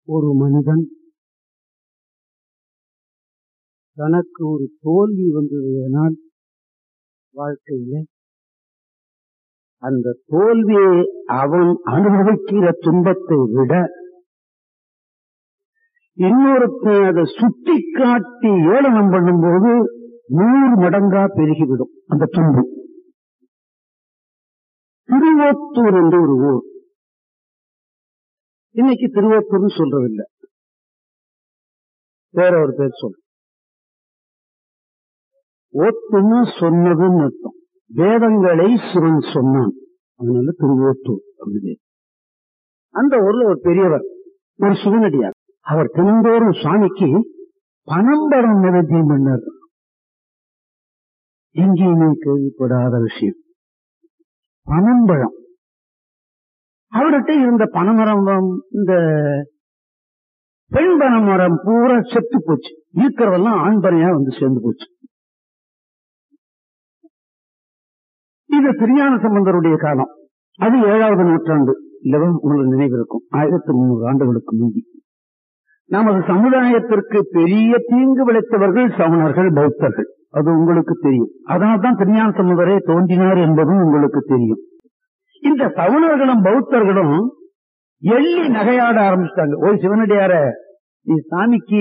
ஒரு மனிதன் தனக்கு ஒரு தோல்வி வந்ததுனால் வாழ்க்கையில அந்த தோல்வியை அவன் அனுபவிக்கிற துன்பத்தை விட இன்னொருத்தன் அதை சுட்டி காட்டி ஏளனம் பண்ணும்போது நூறு மடங்கா பெருகிவிடும் அந்த துன்பம் திருவோத்தூர் என்று ஒரு ஊர் இன்னைக்கு திருவோத்தூர்னு சொல்றதில்லை வேற ஒரு பேர் சொல்ற ஓத்துன்னு சொன்னதுன்னு அர்த்தம் வேதங்களை சிவன் சொன்னான் அதனால திருவோத்தூர் அப்படின்னு அந்த ஊர்ல ஒரு பெரியவர் ஒரு சிவனடியார் அவர் தினந்தோறும் சுவாமிக்கு பனம்பரம் நிவேத்தியம் பண்ணார் எங்கேயுமே கேள்விப்படாத விஷயம் பனம்பழம் அவர்கிட்ட இருந்த பனைமரம் இந்த பெண் பனைமரம் பூரா செத்து போச்சு இருக்கிறதெல்லாம் ஆண் பனையா வந்து சேர்ந்து போச்சு இது திருஞான சம்பந்தருடைய காலம் அது ஏழாவது நூற்றாண்டு இல்லவா உங்களுக்கு நினைவு இருக்கும் ஆயிரத்தி முன்னூறு ஆண்டுகளுக்கு முந்தி நமது சமுதாயத்திற்கு பெரிய தீங்கு விளைத்தவர்கள் சமணர்கள் பௌத்தர்கள் அது உங்களுக்கு தெரியும் அதனால்தான் திருஞான சம்பந்தரே தோன்றினார் என்பதும் உங்களுக்கு தெரியும் இந்த சவுணர்களும் பௌத்தர்களும் எள்ளி நகையாட ஆரம்பிச்சிட்டாங்க ஓய் சிவனடியார நீ சாமிக்கு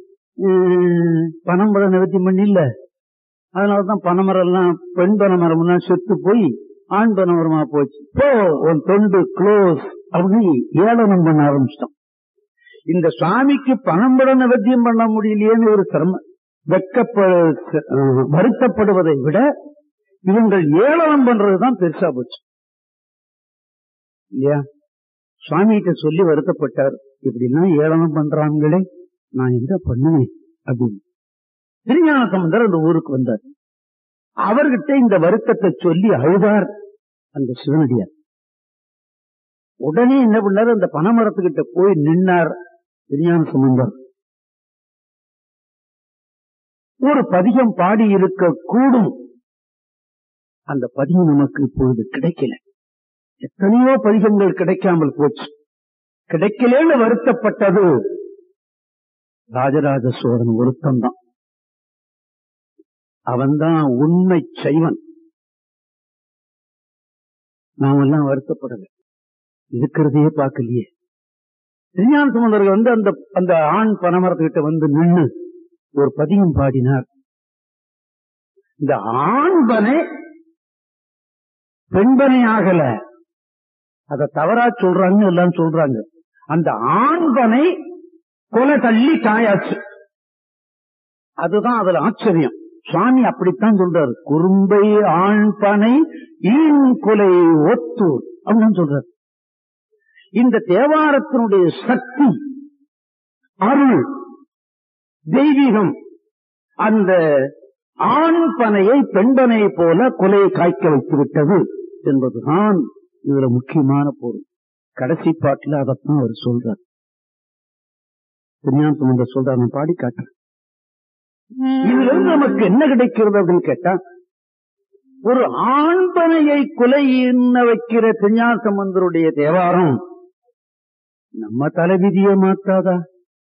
பணம் பழம் நிவர்த்தி பண்ணில்ல அதனாலதான் பனைமரம் எல்லாம் பெண் பனைமரம் எல்லாம் செத்து போய் ஆண் பனைமரமா போச்சு போ உன் தொண்டு க்ளோஸ் அப்படின்னு ஏளனம் பண்ண ஆரம்பிச்சிட்டான் இந்த சுவாமிக்கு பணம்படம் நிவர்த்தியம் பண்ண முடியலையேன்னு ஒரு சிரம வெக்கப்ப வருத்தப்படுவதை விட இவங்கள் ஏளனம் பண்றதுதான் பெருசா போச்சு இல்லையா சுவாமிகிட்ட சொல்லி வருத்தப்பட்டார் இப்படி எல்லாம் ஏளனம் பண்றாங்களே நான் என்ன பண்ணுவேன் அப்படின்னு திருஞான சம்பந்தர் அந்த ஊருக்கு வந்தார் அவர்கிட்ட இந்த வருத்தத்தை சொல்லி அழுதார் அந்த சிவனடியார் உடனே என்ன பண்ணார் அந்த பனைமரத்துக்கிட்ட போய் நின்னார் திருஞான சம்பந்தர் ஒரு பதிகம் பாடி இருக்க கூடும் அந்த பதிகம் நமக்கு இப்பொழுது கிடைக்கல எத்தனையோ பதிகங்கள் கிடைக்காமல் போச்சு கிடைக்கலன்னு வருத்தப்பட்டது ராஜராஜ சோழன் ஒருத்தம் தான் அவன்தான் உண்மை செய்வன் நாமெல்லாம் வருத்தப்படல இருக்கிறதையே பார்க்கலையே திருஞான சம்பந்தர்கள் வந்து அந்த அந்த ஆண் பனமரத்துக்கிட்ட வந்து நின்று ஒரு பதியம் பாடினார் இந்த ஆண்பனை பெண்பனை ஆகல அத தவறா சொல்றாங்கன்னு எல்லாம் சொல்றாங்க அந்த ஆண்பனை கொலை தள்ளி காயாச்சு அதுதான் அதுல ஆச்சரியம் சுவாமி அப்படித்தான் சொல்றாரு குறும்பை ஆண்பனை ஈன் கொலை ஒத்தூர் அப்படின்னு சொல்றாரு இந்த தேவாரத்தினுடைய சக்தி அருள் தெய்வீகம் அந்த ஆண் பனையை பெண்பனை போல கொலை காய்க்க வைத்து விட்டது என்பதுதான் இதுல முக்கியமான பொருள் கடைசி பாட்டில் அதைத்தான் அவர் சொல்றார் திருஞான சொல்றார் நான் பாடி காட்டுறேன் இதுல இருந்து நமக்கு என்ன கிடைக்கிறது அப்படின்னு கேட்டா ஒரு ஆண்பனையை கொலை என்ன வைக்கிற திருஞான சம்பந்தருடைய தேவாரம் நம்ம தலைவிதியை மாத்தாதா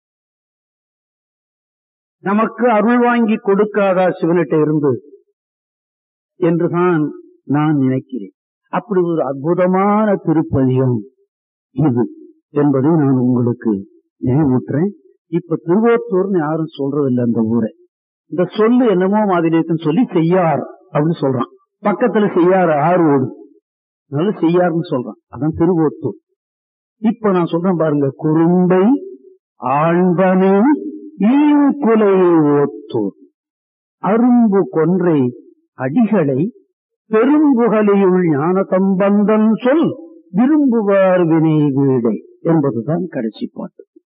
நமக்கு அருள் வாங்கி கொடுக்காதா சிவனிட்ட இருந்து என்றுதான் நான் நினைக்கிறேன் அப்படி ஒரு அற்புதமான திருப்பதிகம் இது என்பதை நான் உங்களுக்கு நினைவூட்டுறேன் இப்ப திருவோத்தூர்னு யாரும் சொல்றதில்லை அந்த ஊரை இந்த சொல்லு என்னமோ மாதிரி இருக்குன்னு சொல்லி செய்யார் அப்படின்னு சொல்றான் பக்கத்துல செய்யார் ஆறு ஓடு அதனால செய்யார்னு சொல்றான் அதான் திருவோத்தூர் இப்ப நான் சொல்றேன் பாருங்க குறும்பை ஆழ்வனே ஈங்குலை ஓத்தூர் அரும்பு கொன்றை அடிகளை பெரும்புகலியுள் ஞான சம்பந்தன் சொல் விரும்புவார் வினை வீடை என்பதுதான் கடைசி பாட்டு